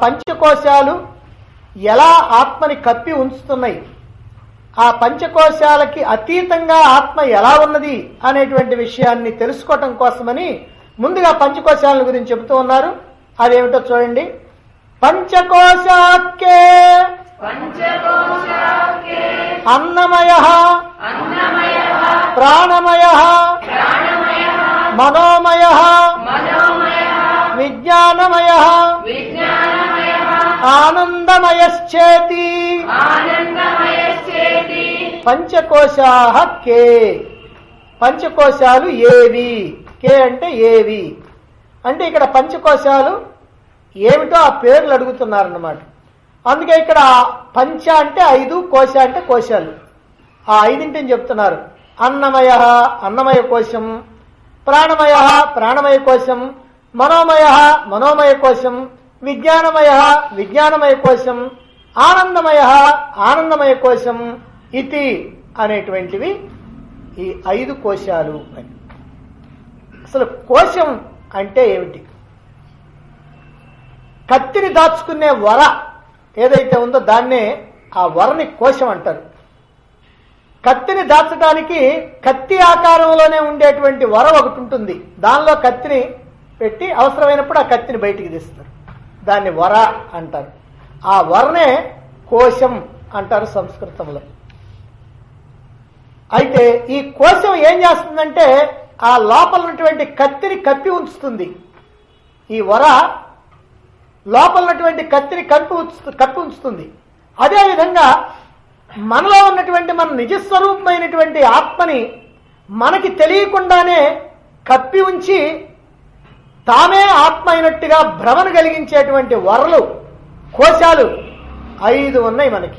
పంచకోశాలు ఎలా ఆత్మని కప్పి ఉంచుతున్నాయి ఆ పంచకోశాలకి అతీతంగా ఆత్మ ఎలా ఉన్నది అనేటువంటి విషయాన్ని తెలుసుకోవటం కోసమని ముందుగా పంచకోశాల గురించి చెబుతూ ఉన్నారు అదేమిటో చూడండి పంచకోశాఖ్యే పంచకోశాకే అన్నమయ అన్నమయ ప్రాణమయ ప్రాణమయ మనోమయ మనోమయ విజ్ఞానమయ విజ్ఞానమయ ఆనందమయశ్చేతి ఆనందమయశ్చేతి పంచకోశా కే పంచకోశాలు ఏవి కే అంటే ఏవి అంటే ఇక్కడ పంచకోశాలు ఏమిటో ఆ పేర్లు అడుగుతున్నారన్నమాట అందుకే ఇక్కడ పంచ అంటే ఐదు కోశ అంటే కోశాలు ఆ ఐదింటిని చెప్తున్నారు అన్నమయ అన్నమయ కోశం ప్రాణమయ ప్రాణమయ కోశం మనోమయ మనోమయ కోశం విజ్ఞానమయ విజ్ఞానమయ కోశం ఆనందమయ ఆనందమయ కోశం ఇతి అనేటువంటివి ఈ ఐదు కోశాలు అని అసలు కోశం అంటే ఏమిటి కత్తిని దాచుకునే వర ఏదైతే ఉందో దాన్నే ఆ వరని కోశం అంటారు కత్తిని దాచడానికి కత్తి ఆకారంలోనే ఉండేటువంటి వర ఒకటి ఉంటుంది దానిలో కత్తిని పెట్టి అవసరమైనప్పుడు ఆ కత్తిని బయటికి తీస్తారు దాన్ని వర అంటారు ఆ వరనే కోశం అంటారు సంస్కృతంలో అయితే ఈ కోశం ఏం చేస్తుందంటే ఆ లోపల ఉన్నటువంటి కత్తిని కప్పి ఉంచుతుంది ఈ వర లోపల ఉన్నటువంటి కత్తిని కప్పి ఉంచు కప్పి ఉంచుతుంది అదేవిధంగా మనలో ఉన్నటువంటి మన నిజస్వరూపమైనటువంటి ఆత్మని మనకి తెలియకుండానే కప్పి ఉంచి తామే ఆత్మ అయినట్టుగా భ్రమను కలిగించేటువంటి వరలు కోశాలు ఐదు ఉన్నాయి మనకి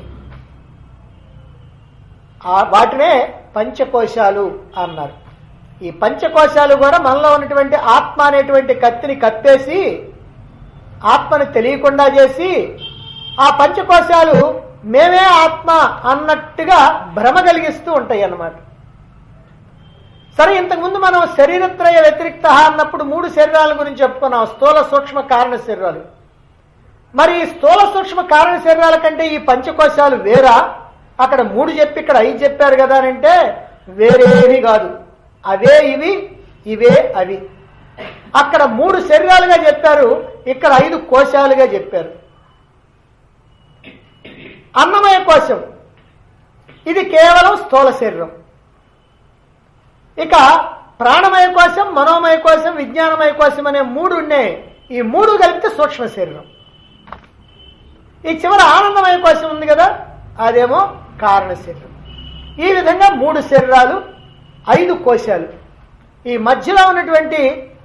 ఆ వాటినే పంచకోశాలు అన్నారు ఈ పంచకోశాలు కూడా మనలో ఉన్నటువంటి ఆత్మ అనేటువంటి కత్తిని కప్పేసి ఆత్మని తెలియకుండా చేసి ఆ పంచకోశాలు మేమే ఆత్మ అన్నట్టుగా భ్రమ కలిగిస్తూ ఉంటాయి అన్నమాట సరే ఇంతకుముందు మనం శరీరత్రయ వ్యతిరిక్త అన్నప్పుడు మూడు శరీరాల గురించి చెప్పుకున్నాం స్థూల సూక్ష్మ కారణ శరీరాలు మరి ఈ స్థూల సూక్ష్మ కారణ శరీరాల కంటే ఈ పంచకోశాలు వేరా అక్కడ మూడు చెప్పి ఇక్కడ ఐదు చెప్పారు కదా అని అంటే వేరేవి కాదు అవే ఇవి ఇవే అవి అక్కడ మూడు శరీరాలుగా చెప్పారు ఇక్కడ ఐదు కోశాలుగా చెప్పారు అన్నమయ కోశం ఇది కేవలం స్థూల శరీరం ఇక ప్రాణమయ కోశం మనోమయ కోశం విజ్ఞానమయ కోశం అనే మూడు ఉన్నాయి ఈ మూడు కలిపితే సూక్ష్మ శరీరం ఈ చివర ఆనందమయ కోశం ఉంది కదా అదేమో కారణ శరీరం ఈ విధంగా మూడు శరీరాలు ఐదు కోశాలు ఈ మధ్యలో ఉన్నటువంటి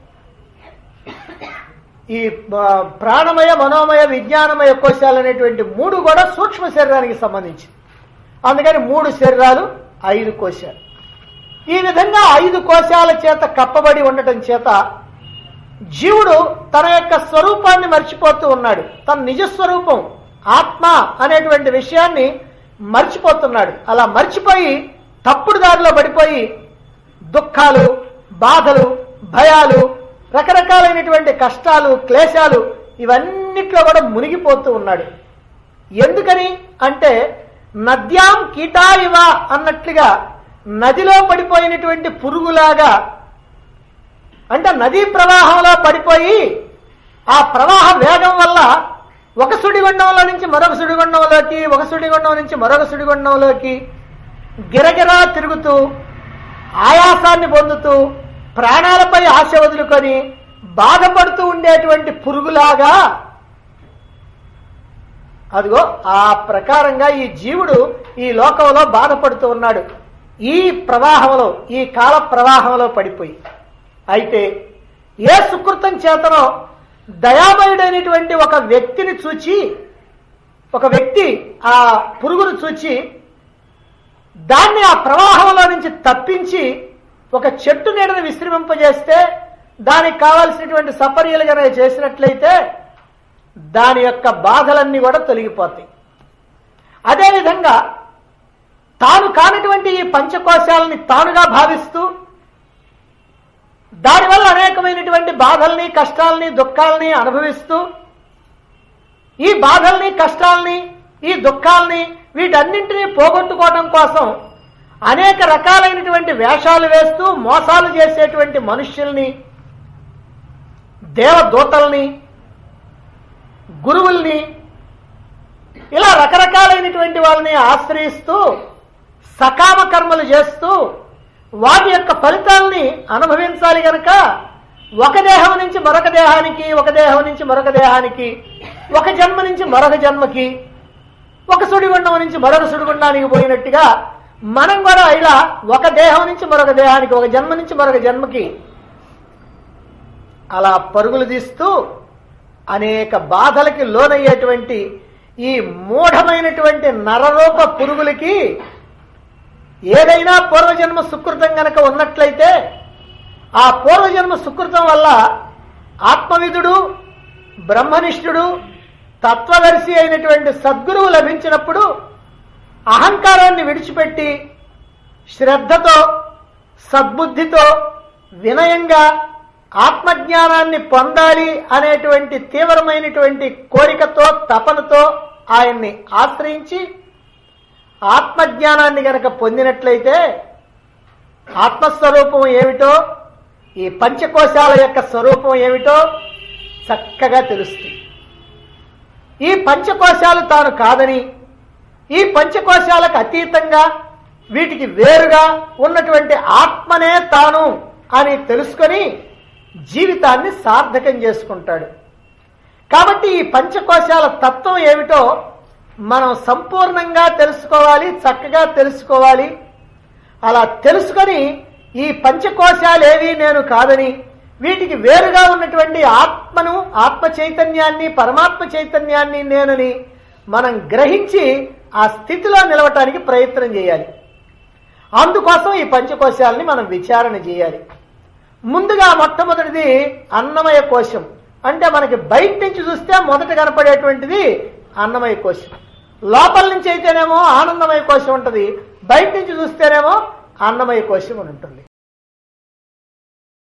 ఈ ఆ, ప్రాణమయ మనోమయ విజ్ఞానమయ కోశాలు అనేటువంటి మూడు కూడా సూక్ష్మ శరీరానికి సంబంధించి అందుకని మూడు శరీరాలు ఐదు కోశాలు ఈ విధంగా ఐదు కోశాల చేత కప్పబడి ఉండటం చేత జీవుడు తన యొక్క స్వరూపాన్ని మర్చిపోతూ ఉన్నాడు తన నిజ స్వరూపం ఆత్మ అనేటువంటి విషయాన్ని మర్చిపోతున్నాడు అలా మర్చిపోయి తప్పుడు దారిలో పడిపోయి దుఃఖాలు బాధలు భయాలు రకరకాలైనటువంటి కష్టాలు క్లేశాలు ఇవన్నిట్లో కూడా మునిగిపోతూ ఉన్నాడు ఎందుకని అంటే నద్యాం కీటా ఇవ అన్నట్లుగా నదిలో పడిపోయినటువంటి పురుగులాగా అంటే నదీ ప్రవాహంలో పడిపోయి ఆ ప్రవాహ వేగం వల్ల ఒక సుడిగుండంలో నుంచి మరొక సుడిగుండంలోకి ఒక సుడిగుండం నుంచి మరొక సుడిగుండంలోకి గిరగిరా తిరుగుతూ ఆయాసాన్ని పొందుతూ ప్రాణాలపై ఆశ వదులుకొని బాధపడుతూ ఉండేటువంటి పురుగులాగా అదిగో ఆ ప్రకారంగా ఈ జీవుడు ఈ లోకంలో బాధపడుతూ ఉన్నాడు ఈ ప్రవాహంలో ఈ కాల ప్రవాహంలో పడిపోయి అయితే ఏ సుకృతం చేతనో దయామయుడైనటువంటి ఒక వ్యక్తిని చూచి ఒక వ్యక్తి ఆ పురుగును చూచి దాన్ని ఆ ప్రవాహంలో నుంచి తప్పించి ఒక చెట్టు నీడను విశ్రమింపజేస్తే దానికి కావాల్సినటువంటి సపర్యలు కనుక చేసినట్లయితే దాని యొక్క బాధలన్నీ కూడా తొలగిపోతాయి అదేవిధంగా తాను కానటువంటి ఈ పంచకోశాలని తానుగా భావిస్తూ దానివల్ల అనేకమైనటువంటి బాధల్ని కష్టాలని దుఃఖాలని అనుభవిస్తూ ఈ బాధల్ని కష్టాల్ని ఈ దుఃఖాల్ని వీటన్నింటినీ పోగొట్టుకోవడం కోసం అనేక రకాలైనటువంటి వేషాలు వేస్తూ మోసాలు చేసేటువంటి మనుష్యుల్ని దేవదూతల్ని గురువుల్ని ఇలా రకరకాలైనటువంటి వాళ్ళని ఆశ్రయిస్తూ సకామ కర్మలు చేస్తూ వాటి యొక్క ఫలితాల్ని అనుభవించాలి గనక ఒక దేహం నుంచి మరొక దేహానికి ఒక దేహం నుంచి మరొక దేహానికి ఒక జన్మ నుంచి మరొక జన్మకి ఒక సుడిగుండం నుంచి మరొక సుడిగుండానికి పోయినట్టుగా మనం కూడా ఇలా ఒక దేహం నుంచి మరొక దేహానికి ఒక జన్మ నుంచి మరొక జన్మకి అలా పరుగులు తీస్తూ అనేక బాధలకి లోనయ్యేటువంటి ఈ మూఢమైనటువంటి నరరూప పురుగులకి ఏదైనా పూర్వజన్మ సుకృతం గనక ఉన్నట్లయితే ఆ పూర్వజన్మ సుకృతం వల్ల ఆత్మవిధుడు బ్రహ్మనిష్ఠుడు తత్వదర్శి అయినటువంటి సద్గురువు లభించినప్పుడు అహంకారాన్ని విడిచిపెట్టి శ్రద్ధతో సద్బుద్ధితో వినయంగా ఆత్మజ్ఞానాన్ని పొందాలి అనేటువంటి తీవ్రమైనటువంటి కోరికతో తపనతో ఆయన్ని ఆశ్రయించి ఆత్మజ్ఞానాన్ని గనక పొందినట్లయితే ఆత్మస్వరూపం ఏమిటో ఈ పంచకోశాల యొక్క స్వరూపం ఏమిటో చక్కగా తెలుస్తుంది ఈ పంచకోశాలు తాను కాదని ఈ పంచకోశాలకు అతీతంగా వీటికి వేరుగా ఉన్నటువంటి ఆత్మనే తాను అని తెలుసుకొని జీవితాన్ని సార్థకం చేసుకుంటాడు కాబట్టి ఈ పంచకోశాల తత్వం ఏమిటో మనం సంపూర్ణంగా తెలుసుకోవాలి చక్కగా తెలుసుకోవాలి అలా తెలుసుకొని ఈ పంచకోశాలేవి నేను కాదని వీటికి వేరుగా ఉన్నటువంటి ఆత్మను ఆత్మ చైతన్యాన్ని పరమాత్మ చైతన్యాన్ని నేనని మనం గ్రహించి ఆ స్థితిలో నిలవటానికి ప్రయత్నం చేయాలి అందుకోసం ఈ పంచకోశాలని మనం విచారణ చేయాలి ముందుగా మొట్టమొదటిది అన్నమయ కోశం అంటే మనకి బయట నుంచి చూస్తే మొదట కనపడేటువంటిది అన్నమయ కోశం లోపల నుంచి అయితేనేమో ఆనందమయ కోశం ఉంటుంది బయట నుంచి చూస్తేనేమో అన్నమయ కోశం అని ఉంటుంది